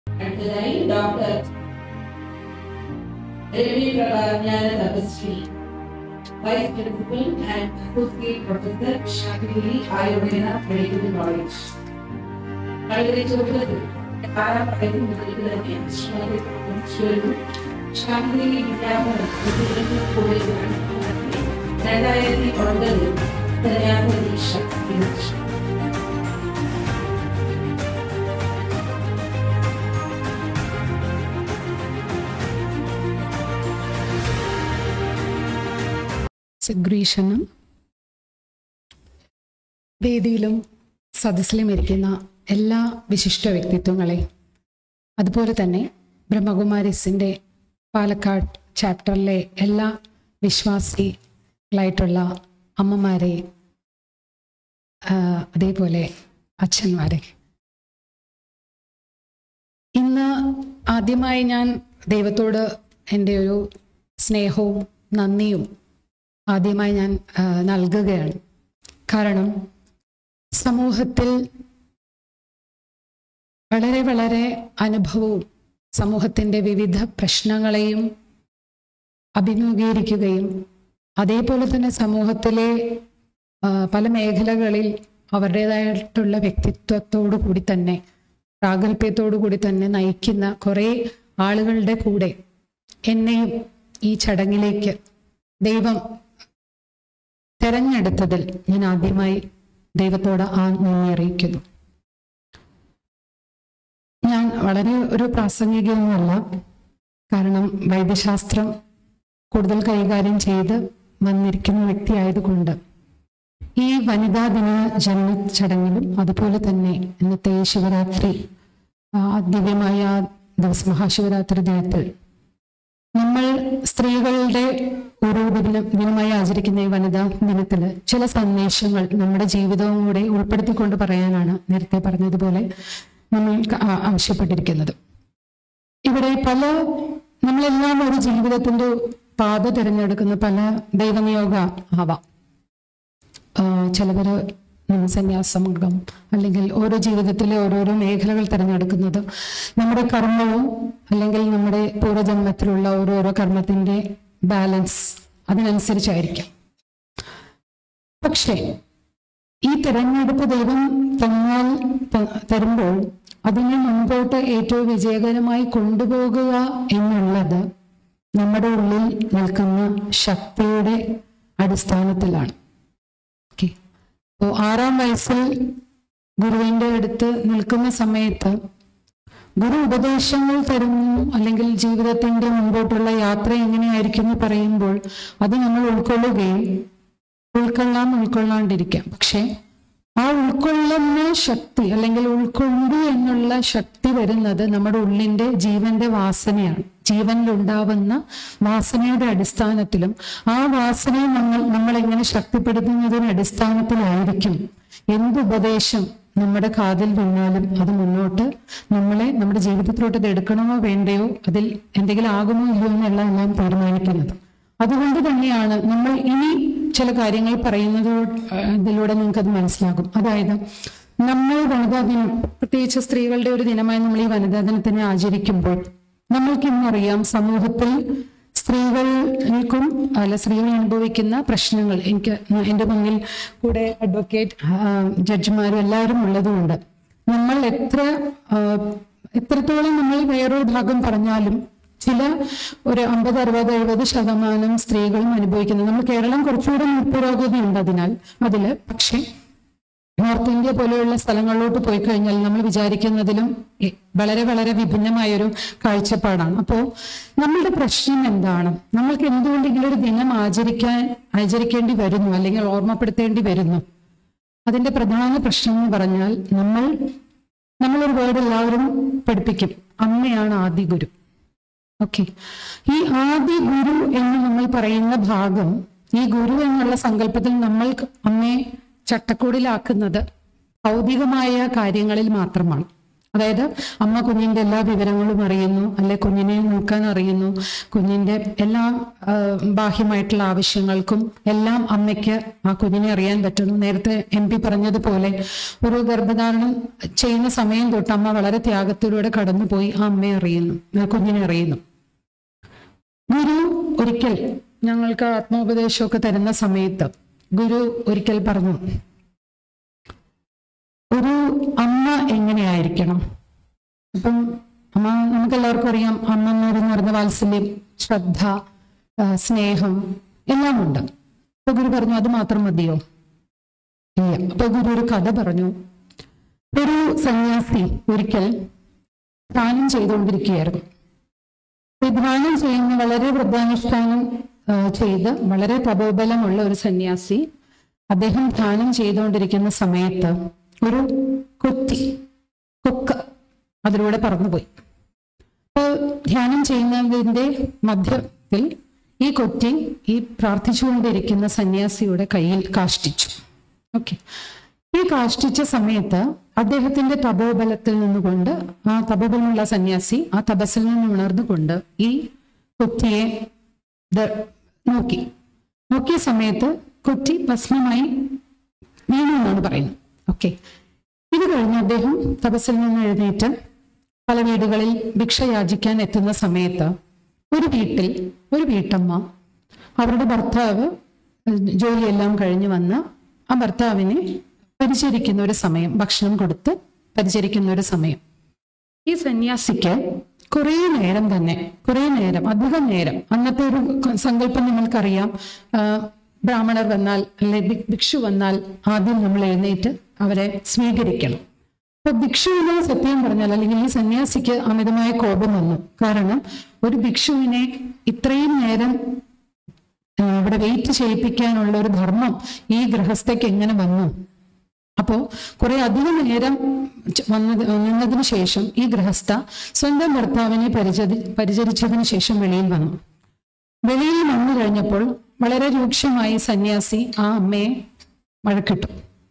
അടുത്തതായി doctor Ravi Prabhajnana Tapasvi vice principal and associate professor Shahili Ayurveda medical college വളരെ ചെറുപ്പത്തിൽ ആറാം വയസ്സിൽ മുതൽ തന്നെ ശ്രീമതി പ്രൊഫസറും ഷാഹിലി വിദ്യാഭ്യാസ കോളേജിലാണ് രണ്ടായിരത്തി ഒൻപതിൽ സന്യാസ ദീക്ഷ സ്വീകരിച്ചു ഗ്രീഷനും വേദിയിലും സദസ്സിലും ഇരിക്കുന്ന എല്ലാ വിശിഷ്ട വ്യക്തിത്വങ്ങളെ അതുപോലെ തന്നെ ബ്രഹ്മകുമാരിസിൻ്റെ പാലക്കാട് ചാപ്റ്ററിലെ എല്ലാ വിശ്വാസികളായിട്ടുള്ള അമ്മമാരെ ആ, അതേപോലെ അച്ഛന്മാരെ ഇന്ന് ആദ്യമായി ഞാൻ ദൈവത്തോട് എൻ്റെ ഒരു സ്നേഹവും നന്ദിയും ആദ്യമായി ഞാൻ ആ, നൽകുകയാണ് കാരണം സമൂഹത്തിൽ വളരെ വളരെ അനുഭവവും സമൂഹത്തിൻ്റെ വിവിധ പ്രശ്നങ്ങളെയും അഭിമുഖീകരിക്കുകയും അതേപോലെ തന്നെ സമൂഹത്തിലെ ആ, പല മേഖലകളിൽ അവരുടേതായിട്ടുള്ള വ്യക്തിത്വത്തോടു കൂടി തന്നെ പ്രാഗൽഭ്യത്തോടു കൂടി തന്നെ നയിക്കുന്ന കുറേ ആളുകളുടെ കൂടെ എന്നെയും ഈ ചടങ്ങിലേക്ക് ദൈവം തെരഞ്ഞെടുത്തതിൽ ഞാൻ ആദ്യമായി ദൈവത്തോട് ആ നന്ദി അറിയിക്കുന്നു ഞാൻ വളരെ ഒരു പ്രാസംഗികയൊന്നുമല്ല കാരണം വൈദ്യശാസ്ത്രം കൂടുതൽ കൈകാര്യം ചെയ്ത് വന്നിരിക്കുന്ന വ്യക്തിയായതുകൊണ്ട് ഈ വനിതാ ദിന ജന്മ ചടങ്ങിലും അതുപോലെ തന്നെ ഇന്നത്തെ ശിവരാത്രി ആ, ദിവ്യമായ ആ ദിവസം മഹാശിവരാത്രി ദിനത്തിൽ നമ്മൾ സ്ത്രീകളുടെ ഓരോ ദിനം ദിനമായി ആചരിക്കുന്ന ഈ വനിതാ ദിനത്തിൽ ചില സന്ദേശങ്ങൾ നമ്മുടെ ജീവിതവും കൂടെ ഉൾപ്പെടുത്തിക്കൊണ്ട് പറയാനാണ് നേരത്തെ പറഞ്ഞതുപോലെ നമ്മൾ ക- ആ- ആവശ്യപ്പെട്ടിരിക്കുന്നത് ഇവിടെ പല നമ്മളെല്ലാം ഒരു ജീവിതത്തിന്റെ പാത തിരഞ്ഞെടുക്കുന്ന പല ദൈവനിയോഗ ആവാം ആ, ചിലവര് ഉം, സന്യാസമംഗം അല്ലെങ്കിൽ ഓരോ ജീവിതത്തിലെ ഓരോരോ മേഖലകൾ തിരഞ്ഞെടുക്കുന്നത് നമ്മുടെ കർമ്മവും അല്ലെങ്കിൽ നമ്മുടെ പൂർവ്വജന്മത്തിലുള്ള ഓരോരോ കർമ്മത്തിന്റെ ബാലൻസ് അതിനനുസരിച്ചായിരിക്കാം പക്ഷേ ഈ തിരഞ്ഞെടുപ്പ് ദൈവം തന്നാൽ ത- തരുമ്പോൾ അതിനെ മുൻപോട്ട് ഏറ്റവും വിജയകരമായി കൊണ്ടുപോകുക എന്നുള്ളത് നമ്മുടെ ഉള്ളിൽ നിൽക്കുന്ന ശക്തിയുടെ അടിസ്ഥാനത്തിലാണ് ഓക്കെ അപ്പോൾ ആറാം വയസ്സിൽ ഗുരുവിന്റെ അടുത്ത് നിൽക്കുന്ന സമയത്ത് ഗുരു ഉപദേശങ്ങൾ തരുന്നു അല്ലെങ്കിൽ ജീവിതത്തിന്റെ മുമ്പോട്ടുള്ള യാത്ര എങ്ങനെയായിരിക്കും എന്ന് പറയുമ്പോൾ അത് നമ്മൾ ഉൾക്കൊള്ളുകയും ഉൾക്കൊള്ളാം ഉൾക്കൊള്ളാണ്ടിരിക്കാം പക്ഷെ ആ ഉൾക്കൊള്ളുന്ന ശക്തി അല്ലെങ്കിൽ ഉൾക്കൊണ്ടു എന്നുള്ള ശക്തി വരുന്നത് നമ്മുടെ ഉള്ളിന്റെ ജീവന്റെ വാസനയാണ് ജീവനിലുണ്ടാവുന്ന വാസനയുടെ അടിസ്ഥാനത്തിലും ആ വാസനയെ നമ്മൾ നമ്മൾ എങ്ങനെ ശക്തിപ്പെടുത്തുന്നതിന് അടിസ്ഥാനത്തിലായിരിക്കും എന്ത് ഉപദേശം നമ്മുടെ കാതിൽ വീണാലും അത് മുന്നോട്ട് നമ്മളെ നമ്മുടെ ജീവിതത്തിലോട്ട് ഇത് എടുക്കണമോ വേണ്ടയോ അതിൽ എന്തെങ്കിലും ആകുമോ ഇല്ലയോ എന്നുള്ള എല്ലാം തീരുമാനിക്കുന്നത് അതുകൊണ്ട് തന്നെയാണ് നമ്മൾ ഇനി ചില കാര്യങ്ങൾ പറയുന്നത് ഇതിലൂടെ നിങ്ങൾക്ക് അത് മനസ്സിലാകും അതായത് നമ്മൾ വനിതാ ദിനം പ്രത്യേകിച്ച് സ്ത്രീകളുടെ ഒരു ദിനമായി നമ്മൾ ഈ വനിതാ ദിനത്തിനെ ആചരിക്കുമ്പോൾ നമ്മൾക്ക് ഇന്നറിയാം സമൂഹത്തിൽ സ്ത്രീകൾക്കും അല്ല സ്ത്രീകൾ അനുഭവിക്കുന്ന പ്രശ്നങ്ങൾ എനിക്ക് എൻ്റെ മുന്നിൽ കൂടെ അഡ്വക്കേറ്റ് ജഡ്ജിമാരും എല്ലാവരും ഉള്ളതുകൊണ്ട് നമ്മൾ എത്ര ആ, എത്രത്തോളം നമ്മൾ വേറൊരു ഭാഗം പറഞ്ഞാലും ചില ഒരു അമ്പത് അറുപത് എഴുപത് ശതമാനം സ്ത്രീകളും അനുഭവിക്കുന്നത് നമ്മൾ കേരളം കുറച്ചുകൂടെ പുരോഗതിയുണ്ട് അതിനാൽ അതില് പക്ഷേ നോർത്ത് ഇന്ത്യ പോലെയുള്ള സ്ഥലങ്ങളിലോട്ട് പോയി കഴിഞ്ഞാൽ നമ്മൾ വിചാരിക്കുന്നതിലും എ- വളരെ വളരെ വിഭിന്നമായൊരു കാഴ്ചപ്പാടാണ് അപ്പോൾ നമ്മളുടെ പ്രശ്നം എന്താണ് നമ്മൾക്ക് എന്തുകൊണ്ട് ഇങ്ങനൊരു ദിനം ആചരിക്കാൻ ആചരിക്കേണ്ടി വരുന്നു അല്ലെങ്കിൽ ഓർമ്മപ്പെടുത്തേണ്ടി വരുന്നു അതിന്റെ പ്രധാന പ്രശ്നം എന്ന് പറഞ്ഞാൽ നമ്മൾ നമ്മളൊരു വേർഡ് എല്ലാവരും പഠിപ്പിക്കും അമ്മയാണ് ആദ്യ ഗുരു ഓക്കെ ഈ ആദ്യ ഗുരു എന്ന് നമ്മൾ പറയുന്ന ഭാഗം ഈ ഗുരു എന്നുള്ള സങ്കല്പത്തിൽ നമ്മൾ അമ്മയെ ചട്ടക്കൂടിലാക്കുന്നത് ഭൗതികമായ കാര്യങ്ങളിൽ മാത്രമാണ് അതായത് അമ്മ കുഞ്ഞിന്റെ എല്ലാ വിവരങ്ങളും അറിയുന്നു അല്ലെ കുഞ്ഞിനെ നോക്കാൻ അറിയുന്നു കുഞ്ഞിന്റെ എല്ലാ ആ, ബാഹ്യമായിട്ടുള്ള ആവശ്യങ്ങൾക്കും എല്ലാം അമ്മയ്ക്ക് ആ കുഞ്ഞിനെ അറിയാൻ പറ്റുന്നു നേരത്തെ എം പി പറഞ്ഞതുപോലെ ഒരു ഗർഭധാരണം ചെയ്യുന്ന സമയം തൊട്ട് അമ്മ വളരെ ത്യാഗത്തിലൂടെ കടന്നുപോയി ആ അമ്മയെ അറിയുന്നു ആ കുഞ്ഞിനെ അറിയുന്നു ഗുരു ഒരിക്കൽ ഞങ്ങൾക്ക് ആത്മോപദേശമൊക്കെ തരുന്ന സമയത്ത് ഗുരു ഒരിക്കൽ പറഞ്ഞു ഒരു അമ്മ എങ്ങനെയായിരിക്കണം അപ്പം അമ്മ നമുക്ക് എല്ലാവർക്കും അറിയാം അമ്മ എന്ന് പറയുന്ന വാത്സല്യം ശ്രദ്ധ ആ, സ്നേഹം എല്ലാം ഉണ്ട് അപ്പൊ ഗുരു പറഞ്ഞു അത് മാത്രം മതിയോ ഇല്ല അപ്പൊ ഗുരു ഒരു കഥ പറഞ്ഞു ഒരു സന്യാസി ഒരിക്കൽ ധ്യാനം ചെയ്തുകൊണ്ടിരിക്കുകയായിരുന്നു ഈ ധ്യാനം ചെയ്യുന്ന വളരെ വൃദ്ധാനുഷ്ഠാനം ആ, ചെയ്ത് വളരെ തപോബലമുള്ള ഒരു സന്യാസി അദ്ദേഹം ധ്യാനം ചെയ്തുകൊണ്ടിരിക്കുന്ന സമയത്ത് ഒരു കൊത്തി കൊക്ക് അതിലൂടെ പറന്നുപോയി അപ്പോൾ ധ്യാനം ചെയ്യുന്നതിന്റെ മധ്യത്തിൽ ഈ കൊത്തി ഈ പ്രാർത്ഥിച്ചുകൊണ്ടിരിക്കുന്ന സന്യാസിയുടെ കയ്യിൽ കാഷ്ടിച്ചു ഓക്കെ ഈ കാഷ്ടിച്ച സമയത്ത് അദ്ദേഹത്തിന്റെ തപോബലത്തിൽ നിന്നുകൊണ്ട് ആ തപോബലമുള്ള സന്യാസി ആ തപസ്സിൽ നിന്ന് ഉണർന്നുകൊണ്ട് ഈ കുറ്റിയെ ദ- നോക്കി നോക്കിയ സമയത്ത് കുറ്റി ഭസ്മമായി വീണു എന്നാണ് പറയുന്നത് ഓക്കെ ഇത് കഴിഞ്ഞ് അദ്ദേഹം തപസ്സിൽ നിന്ന് എഴുന്നേറ്റ് പല വീടുകളിൽ ഭിക്ഷ യാചിക്കാൻ എത്തുന്ന സമയത്ത് ഒരു വീട്ടിൽ ഒരു വീട്ടമ്മ അവരുടെ ഭർത്താവ് ജോലിയെല്ലാം കഴിഞ്ഞ് വന്ന് ആ ഭർത്താവിനെ പരിചരിക്കുന്ന ഒരു സമയം ഭക്ഷണം കൊടുത്ത് പരിചരിക്കുന്ന ഒരു സമയം ഈ സന്യാസിക്ക് കുറേ നേരം തന്നെ കുറേ നേരം അധികം നേരം അന്നത്തെ ഒരു സങ്കല്പം നിങ്ങൾക്കറിയാം ആ, ബ്രാഹ്മണർ വന്നാൽ അല്ലെ ഭി- ഭിക്ഷു വന്നാൽ ആദ്യം നമ്മൾ എഴുന്നേറ്റ് അവരെ സ്വീകരിക്കണം അപ്പൊ ഭിക്ഷുവിനെ സത്യം പറഞ്ഞാൽ അല്ലെങ്കിൽ ഈ സന്യാസിക്ക് അമിതമായ കോപം വന്നു കാരണം ഒരു ഭിക്ഷുവിനെ ഇത്രയും നേരം ആ, അവിടെ വെയിറ്റ് ചെയ്യിപ്പിക്കാനുള്ള ഒരു ധർമ്മം ഈ ഗൃഹസ്ഥയ്ക്ക് എങ്ങനെ വന്നു അപ്പോ കുറെ അധികം നേരം ച- വന്നത് നിന്നതിന് ശേഷം ഈ ഗൃഹസ്ഥ സ്വന്തം ഭർത്താവിനെ പരിചരി പരിചരിച്ചതിന് ശേഷം വെളിയിൽ വന്നു വെളിയിൽ വന്നു കഴിഞ്ഞപ്പോൾ വളരെ രൂക്ഷമായി സന്യാസി ആ അമ്മയെ വഴക്കിട്ടു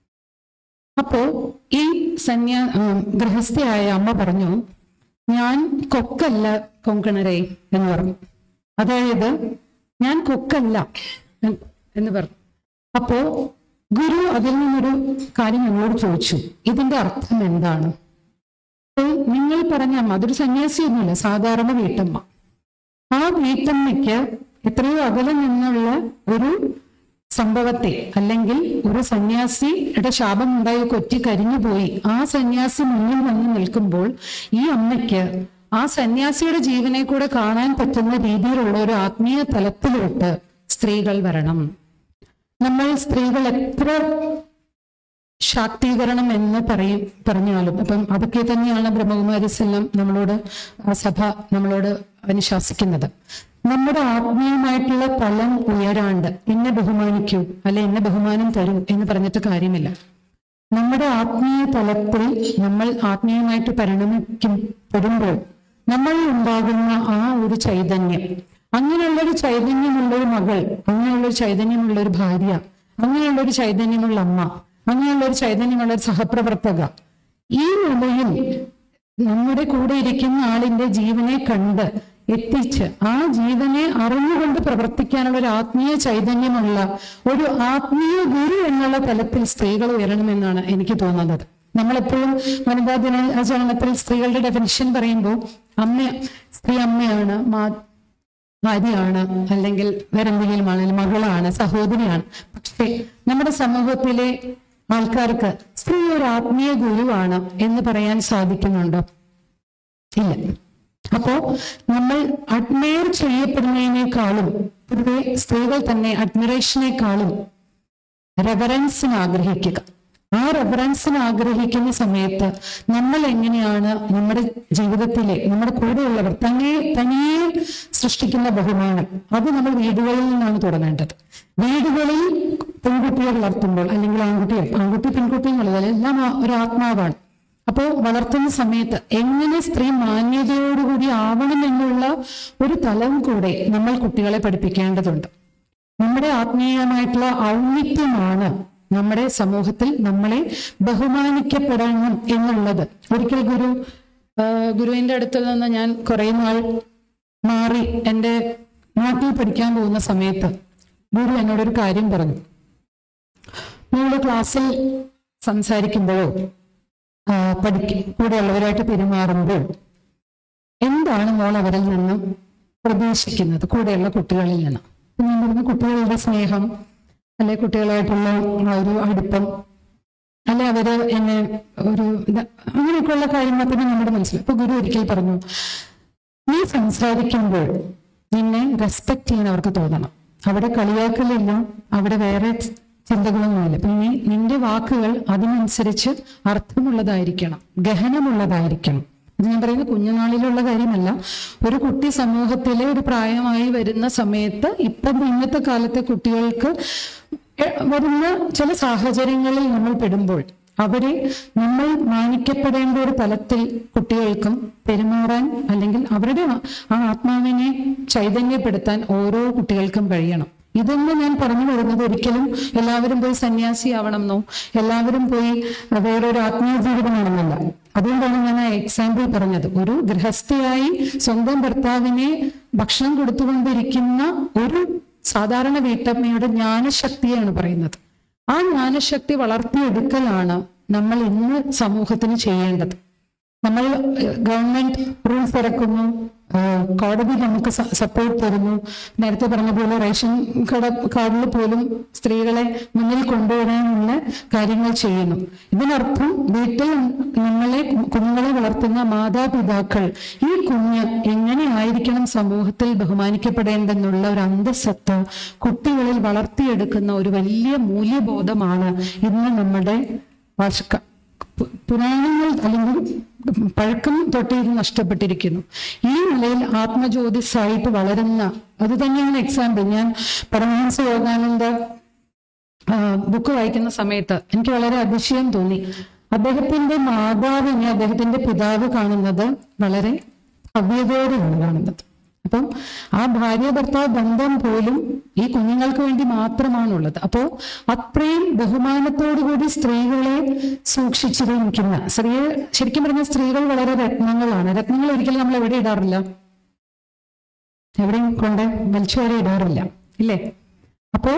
അപ്പോ ഈ സന്യാ ആ, ഗൃഹസ്ഥയായ അമ്മ പറഞ്ഞു ഞാൻ കൊക്കല്ല കൊങ്കണരെ എന്ന് പറഞ്ഞു അതായത് ഞാൻ കൊക്കല്ല എന്ന് എന്ന് പറഞ്ഞു അപ്പോ ഗുരു അതിൽ നിന്നൊരു കാര്യം ഞങ്ങളോട് ചോദിച്ചു ഇതിന്റെ അർത്ഥം എന്താണ് അപ്പോൾ നിങ്ങൾ പറഞ്ഞ അമ്മ അതൊരു സന്യാസിയൊന്നുമല്ല സാധാരണ വീട്ടമ്മ ആ വീട്ടമ്മയ്ക്ക് എത്രയോ അകലെ നിന്നുള്ള ഒരു സംഭവത്തെ അല്ലെങ്കിൽ ഒരു സന്യാസിയുടെ ശാപം ഉണ്ടായി കൊറ്റി കരിഞ്ഞുപോയി ആ സന്യാസി മുന്നിൽ വന്ന് നിൽക്കുമ്പോൾ ഈ അമ്മയ്ക്ക് ആ സന്യാസിയുടെ ജീവനെ കൂടെ കാണാൻ പറ്റുന്ന രീതിയിലുള്ള ഒരു ആത്മീയ തലത്തിലോട്ട് സ്ത്രീകൾ വരണം നമ്മൾ സ്ത്രീകൾ എത്ര ശാക്തീകരണം എന്ന് പറയും പറഞ്ഞാലും അപ്പം അതൊക്കെ തന്നെയാണ് ബ്രഹ്മകുമാരിസെല്ലാം നമ്മളോട് ആ സഭ നമ്മളോട് അനുശാസിക്കുന്നത് നമ്മുടെ ആത്മീയമായിട്ടുള്ള തലം ഉയരാണ്ട് എന്നെ ബഹുമാനിക്കൂ അല്ലെ എന്നെ ബഹുമാനം തരൂ എന്ന് പറഞ്ഞിട്ട് കാര്യമില്ല നമ്മുടെ ആത്മീയ തലത്തിൽ നമ്മൾ ആത്മീയമായിട്ട് പരിണമിക്കും പെടുമ്പോൾ നമ്മൾ ഉണ്ടാകുന്ന ആ ഒരു ചൈതന്യം അങ്ങനെയുള്ള ഒരു ചൈതന്യമുള്ള ഒരു മകൾ അങ്ങനെയുള്ള ഒരു ചൈതന്യമുള്ള ഒരു ഭാര്യ അങ്ങനെയുള്ള ഒരു ചൈതന്യമുള്ള അമ്മ അങ്ങനെയുള്ള ഒരു ചൈതന്യമുള്ള ഒരു സഹപ്രവർത്തക ഈ നിലയിൽ നമ്മുടെ കൂടെ ഇരിക്കുന്ന ആളിന്റെ ജീവനെ കണ്ട് എത്തിച്ച് ആ ജീവനെ അറിഞ്ഞുകൊണ്ട് പ്രവർത്തിക്കാനുള്ള ഒരു ആത്മീയ ചൈതന്യമുള്ള ഒരു ആത്മീയ ഗുരു എന്നുള്ള തലത്തിൽ സ്ത്രീകൾ ഉയരണമെന്നാണ് എനിക്ക് തോന്നുന്നത് നമ്മളെപ്പോഴും വനിതാ ദിനാചരണത്തിൽ സ്ത്രീകളുടെ ഡെഫിനിഷൻ പറയുമ്പോൾ അമ്മ സ്ത്രീ അമ്മയാണ് മാ ഭാര്യയാണ് അല്ലെങ്കിൽ വേറെന്തെങ്കിലും ആണെങ്കിൽ മകളാണ് സഹോദരിയാണ് പക്ഷേ നമ്മുടെ സമൂഹത്തിലെ ആൾക്കാർക്ക് സ്ത്രീ ഒരു ആത്മീയ ഗുരുവാണ് എന്ന് പറയാൻ സാധിക്കുന്നുണ്ടോ ഇല്ല അപ്പോ നമ്മൾ അഡ്മയർ ചെയ്യപ്പെടുന്നതിനേക്കാളും പൊതുവെ സ്ത്രീകൾ തന്നെ അഡ്മിറേഷനേക്കാളും റെഫറൻസിന് ആഗ്രഹിക്കുക ആ റെഫറൻസിന് ആഗ്രഹിക്കുന്ന സമയത്ത് നമ്മൾ എങ്ങനെയാണ് നമ്മുടെ ജീവിതത്തിലെ നമ്മുടെ കൂടെയുള്ളവർ തന്നെ തനിയെ സൃഷ്ടിക്കുന്ന ബഹുമാനം അത് നമ്മൾ വീടുകളിൽ നിന്നാണ് തുടങ്ങേണ്ടത് വീടുകളിൽ പെൺകുട്ടിയെ വളർത്തുമ്പോൾ അല്ലെങ്കിൽ ആൺകുട്ടിയെ ആൺകുട്ടി പെൺകുട്ടി എന്നുള്ളത് എല്ലാം ആ- ഒരു ആത്മാവാണ് അപ്പോൾ വളർത്തുന്ന സമയത്ത് എങ്ങനെ സ്ത്രീ മാന്യതയോടുകൂടി ആവണം എന്നുള്ള ഒരു തലം കൂടെ നമ്മൾ കുട്ടികളെ പഠിപ്പിക്കേണ്ടതുണ്ട് നമ്മുടെ ആത്മീയമായിട്ടുള്ള ഔന്നിത്യമാണ് നമ്മുടെ സമൂഹത്തിൽ നമ്മളെ ബഹുമാനിക്കപ്പെടണം എന്നുള്ളത് ഒരിക്കൽ ഗുരു ആ, ഗുരുവിന്റെ അടുത്ത് നിന്ന് ഞാൻ കുറെ നാൾ മാറി എൻ്റെ നാട്ടിൽ പഠിക്കാൻ പോകുന്ന സമയത്ത് ഗുരു എന്നോടൊരു കാര്യം പറഞ്ഞു നിങ്ങളുടെ ക്ലാസ്സിൽ സംസാരിക്കുമ്പോഴോ ആ, പഠിക്ക കൂടെയുള്ളവരായിട്ട് പെരുമാറുമ്പോൾ എന്താണ് മോൾ അവരിൽ നിന്നും പ്രതീക്ഷിക്കുന്നത് കൂടെയുള്ള കുട്ടികളിൽ നിന്ന് അപ്പൊ ഞാൻ പറഞ്ഞു കുട്ടികളുടെ സ്നേഹം അല്ലെ കുട്ടികളായിട്ടുള്ള ആ ഒരു അടുപ്പം അല്ലെ അവര് എന്നെ ഒരു ഇത് അങ്ങനെയൊക്കെയുള്ള കാര്യങ്ങളൊക്കെ നമ്മുടെ മനസ്സിൽ ഇപ്പൊ ഗുരു ഒരിക്കൽ പറഞ്ഞു നീ സംസാരിക്കുമ്പോൾ നിന്നെ റെസ്പെക്ട് ചെയ്യാൻ അവർക്ക് തോന്നണം അവിടെ കളിയാക്കലില്ല അവിടെ വേറെ ചിന്തകളൊന്നുമില്ല അപ്പൊ നീ നിന്റെ വാക്കുകൾ അതിനനുസരിച്ച് അർത്ഥമുള്ളതായിരിക്കണം ഗഹനമുള്ളതായിരിക്കണം ഇത് ഞാൻ പറയുന്നത് കുഞ്ഞുനാളിലുള്ള കാര്യമല്ല ഒരു കുട്ടി സമൂഹത്തിലെ ഒരു പ്രായമായി വരുന്ന സമയത്ത് ഇപ്പം ഇന്നത്തെ കാലത്തെ കുട്ടികൾക്ക് എ- വരുന്ന ചില സാഹചര്യങ്ങളിൽ നമ്മൾ പെടുമ്പോൾ അവരെ നമ്മൾ മാനിക്കപ്പെടേണ്ട ഒരു തലത്തിൽ കുട്ടികൾക്കും പെരുമാറാൻ അല്ലെങ്കിൽ അവരുടെ ആ- ആ ആത്മാവിനെ ചൈതന്യപ്പെടുത്താൻ ഓരോ കുട്ടികൾക്കും കഴിയണം ഇതൊന്നും ഞാൻ പറഞ്ഞു വരുന്നത് ഒരിക്കലും എല്ലാവരും പോയി സന്യാസിയാവണം എന്നോ എല്ലാവരും പോയി വേറൊരു ആത്മീയ ജീവിതമാണെന്നല്ല അതുകൊണ്ടാണ് ഞാൻ ആ എക്സാമ്പിൾ പറഞ്ഞത് ഒരു ഗൃഹസ്ഥയായി സ്വന്തം ഭർത്താവിനെ ഭക്ഷണം കൊടുത്തുകൊണ്ടിരിക്കുന്ന ഒരു സാധാരണ വീട്ടമ്മയുടെ ജ്ഞാനശക്തിയാണ് പറയുന്നത് ആ ജ്ഞാനശക്തി വളർത്തിയെടുക്കലാണ് നമ്മൾ ഇന്ന് സമൂഹത്തിന് ചെയ്യേണ്ടത് നമ്മൾ ഗവൺമെന്റ് റൂൾസ് ഇറക്കുന്നു ഏഹ് കോടതി നമുക്ക് സപ്പോർട്ട് തരുന്നു നേരത്തെ പറഞ്ഞ പോലെ റേഷൻ കട കാർഡിൽ പോലും സ്ത്രീകളെ മുന്നിൽ കൊണ്ടുവരാനുള്ള കാര്യങ്ങൾ ചെയ്യുന്നു ഇതിനർത്ഥം വീട്ടിൽ നമ്മളെ കുഞ്ഞുങ്ങളെ വളർത്തുന്ന മാതാപിതാക്കൾ ഈ കുഞ്ഞ് എങ്ങനെ ആയിരിക്കണം സമൂഹത്തിൽ ബഹുമാനിക്കപ്പെടേണ്ടെന്നുള്ള ഒരു അന്തസ്സത്ത കുട്ടികളിൽ വളർത്തിയെടുക്കുന്ന ഒരു വലിയ മൂല്യബോധമാണ് ഇന്ന് നമ്മുടെ വർഷ പു- പുരാണങ്ങൾ അല്ലെങ്കിൽ പഴക്കം തൊട്ടേ ഇത് നഷ്ടപ്പെട്ടിരിക്കുന്നു ഈ നിലയിൽ ആത്മജ്യോതിസായിട്ട് വളരുന്ന അത് തന്നെയാണ് എക്സാമ്പിൾ ഞാൻ പരമഹംസ യോഗാനന്ദ ബുക്ക് വായിക്കുന്ന സമയത്ത് എനിക്ക് വളരെ അതിശയം തോന്നി അദ്ദേഹത്തിന്റെ മാതാവിനെ അദ്ദേഹത്തിന്റെ പിതാവ് കാണുന്നത് വളരെ ഭവ്യതയോടെയാണ് കാണുന്നത് അപ്പം ആ ഭാര്യ ഭർത്താവ് ബന്ധം പോലും ഈ കുഞ്ഞുങ്ങൾക്ക് വേണ്ടി മാത്രമാണുള്ളത് അപ്പോ അത്രയും ബഹുമാനത്തോടുകൂടി സ്ത്രീകളെ സൂക്ഷിച്ചിരിക്കുന്ന സ്ത്രീയെ ശരിക്കും പറഞ്ഞാൽ സ്ത്രീകൾ വളരെ രത്നങ്ങളാണ് രത്നങ്ങൾ ഒരിക്കലും നമ്മൾ എവിടെ ഇടാറില്ല എവിടെയും കൊണ്ട് വലിച്ചുവരെ ഇടാറില്ല ഇല്ലേ അപ്പോ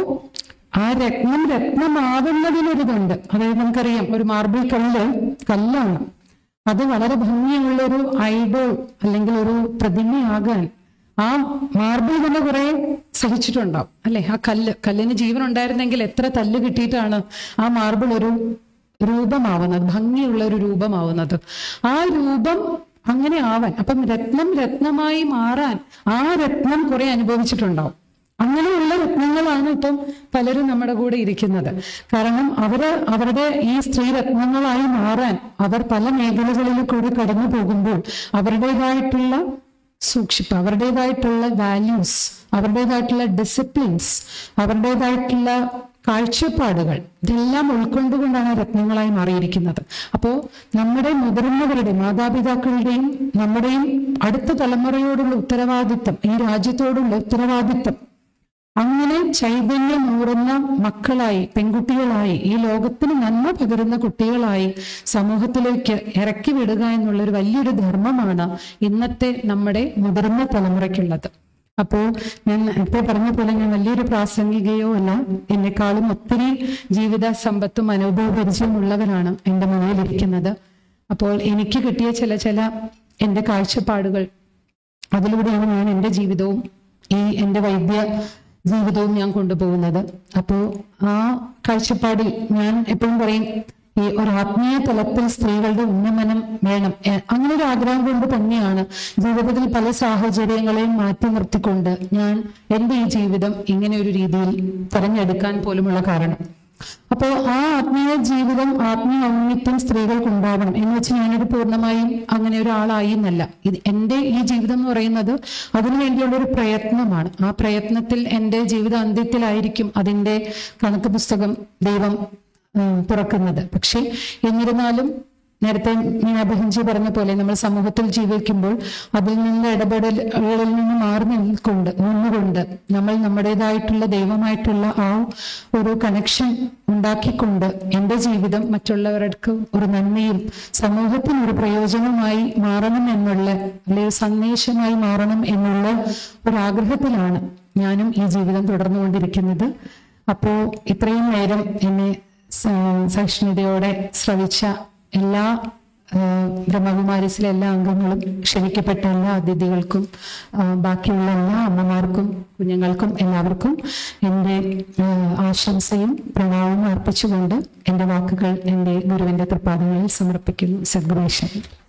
ആ രത്നം രത്നമാവുന്നതിനൊരിതുണ്ട് അതായത് നമുക്കറിയാം ഒരു മാർബിൾ കല്ല് കല്ലാണ് അത് വളരെ ഭംഗിയുള്ള ഒരു ഐഡോൾ അല്ലെങ്കിൽ ഒരു പ്രതിമയാകാൻ ആ മാർബിൾ തന്നെ കുറെ സഹിച്ചിട്ടുണ്ടാവും അല്ലെ ആ കല്ല് കല്ലിന് ജീവൻ ഉണ്ടായിരുന്നെങ്കിൽ എത്ര തല്ല് കിട്ടിയിട്ടാണ് ആ മാർബിൾ ഒരു രൂപമാവുന്നത് ഭംഗിയുള്ള ഒരു രൂപമാവുന്നത് ആ രൂപം അങ്ങനെ ആവാൻ അപ്പം രത്നം രത്നമായി മാറാൻ ആ രത്നം കുറെ അനുഭവിച്ചിട്ടുണ്ടാവും അങ്ങനെയുള്ള രത്നങ്ങളാണ് ഇപ്പം പലരും നമ്മുടെ കൂടെ ഇരിക്കുന്നത് കാരണം അവര് അവരുടെ ഈ സ്ത്രീ രത്നങ്ങളായി മാറാൻ അവർ പല മേഖലകളിൽ കൂടി കടന്നു പോകുമ്പോൾ അവരുടേതായിട്ടുള്ള സൂക്ഷിപ്പ് അവരുടേതായിട്ടുള്ള വാല്യൂസ് അവരുടേതായിട്ടുള്ള ഡിസിപ്ലിൻസ് അവരുടേതായിട്ടുള്ള കാഴ്ചപ്പാടുകൾ ഇതെല്ലാം ഉൾക്കൊണ്ടുകൊണ്ടാണ് രത്നങ്ങളായി മാറിയിരിക്കുന്നത് അപ്പോൾ നമ്മുടെ മുതിർന്നവരുടെ മാതാപിതാക്കളുടെയും നമ്മുടെയും അടുത്ത തലമുറയോടുള്ള ഉത്തരവാദിത്തം ഈ രാജ്യത്തോടുള്ള ഉത്തരവാദിത്തം അങ്ങനെ ചൈതന്യം ഊറുന്ന മക്കളായി പെൺകുട്ടികളായി ഈ ലോകത്തിന് നന്മ പകരുന്ന കുട്ടികളായി സമൂഹത്തിലേക്ക് ഇറക്കി വിടുക എന്നുള്ള ഒരു വലിയൊരു ധർമ്മമാണ് ഇന്നത്തെ നമ്മുടെ മുതിർന്ന തലമുറയ്ക്കുള്ളത് അപ്പോ ഞാൻ നേരത്തെ പറഞ്ഞ പോലെ ഞാൻ വലിയൊരു പ്രാസംഗികയോ അല്ല എന്നെക്കാളും ഒത്തിരി ജീവിത സമ്പത്തും അനുഭവ പരിചയമുള്ളവരാണ് എൻ്റെ മുന്നിലിരിക്കുന്നത് അപ്പോൾ എനിക്ക് കിട്ടിയ ചില ചില എൻ്റെ കാഴ്ചപ്പാടുകൾ അതിലൂടെയാണ് ഞാൻ എൻ്റെ ജീവിതവും ഈ എൻ്റെ വൈദ്യ ജീവിതവും ഞാൻ കൊണ്ടുപോകുന്നത് അപ്പോൾ ആ കാഴ്ചപ്പാടിൽ ഞാൻ എപ്പോഴും പറയും ഈ ഒരു ആത്മീയ തലത്തിൽ സ്ത്രീകളുടെ ഉന്നമനം വേണം എ- അങ്ങനെ ഒരു ആഗ്രഹം കൊണ്ട് തന്നെയാണ് ജീവിതത്തിൽ പല സാഹചര്യങ്ങളെയും മാറ്റി നിർത്തിക്കൊണ്ട് ഞാൻ എൻ്റെ ഈ ജീവിതം ഇങ്ങനെ ഒരു രീതിയിൽ തെരഞ്ഞെടുക്കാൻ പോലുമുള്ള കാരണം അപ്പോ ആ ആത്മീയ ജീവിതം ആത്മീയ ഔന്നിത്യം സ്ത്രീകൾക്ക് ഉണ്ടാവണം എന്ന് വെച്ച് ഞാനൊരു പൂർണ്ണമായും അങ്ങനെ ഒരാളായി എന്നല്ല ഇത് എൻ്റെ ഈ ജീവിതം എന്ന് പറയുന്നത് അതിനു വേണ്ടിയുള്ള ഒരു പ്രയത്നമാണ് ആ പ്രയത്നത്തിൽ എൻ്റെ ജീവിത അന്ത്യത്തിലായിരിക്കും അതിൻ്റെ കണക്ക് പുസ്തകം ദൈവം ഉം, തുറക്കുന്നത് പക്ഷെ എന്നിരുന്നാലും നേരത്തെ മീനാബഹൻജി പറഞ്ഞ പോലെ നമ്മൾ സമൂഹത്തിൽ ജീവിക്കുമ്പോൾ അതിൽ നിന്ന് ഇടപെടലുകളിൽ നിന്ന് മാറി നിൽക്കൊണ്ട് നിന്നുകൊണ്ട് നമ്മൾ നമ്മുടേതായിട്ടുള്ള ദൈവമായിട്ടുള്ള ആ ഒരു കണക്ഷൻ ഉണ്ടാക്കിക്കൊണ്ട് എൻ്റെ ജീവിതം മറ്റുള്ളവർക്ക് ഒരു നന്മയും സമൂഹത്തിന് ഒരു പ്രയോജനമായി മാറണം എന്നുള്ള അല്ലെങ്കിൽ സന്ദേശമായി മാറണം എന്നുള്ള ഒരു ആഗ്രഹത്തിലാണ് ഞാനും ഈ ജീവിതം തുടർന്നുകൊണ്ടിരിക്കുന്നത് അപ്പോ ഇത്രയും നേരം എന്നെ സ- സഹിഷ്ണുതയോടെ ശ്രവിച്ച എല്ലാ ആ, ബ്രഹ്മകുമാരിസിലെ എല്ലാ അംഗങ്ങളും ക്ഷണിക്കപ്പെട്ട എല്ലാ അതിഥികൾക്കും ആ, ബാക്കിയുള്ള എല്ലാ അമ്മമാർക്കും കുഞ്ഞുങ്ങൾക്കും എല്ലാവർക്കും എൻ്റെ ആ, ആശംസയും പ്രണാമവും അർപ്പിച്ചുകൊണ്ട് എൻ്റെ വാക്കുകൾ എൻ്റെ ഗുരുവിൻ്റെ തൃപ്പാദങ്ങളിൽ സമർപ്പിക്കുന്നു സദ്ഗുണേശ്വരൻ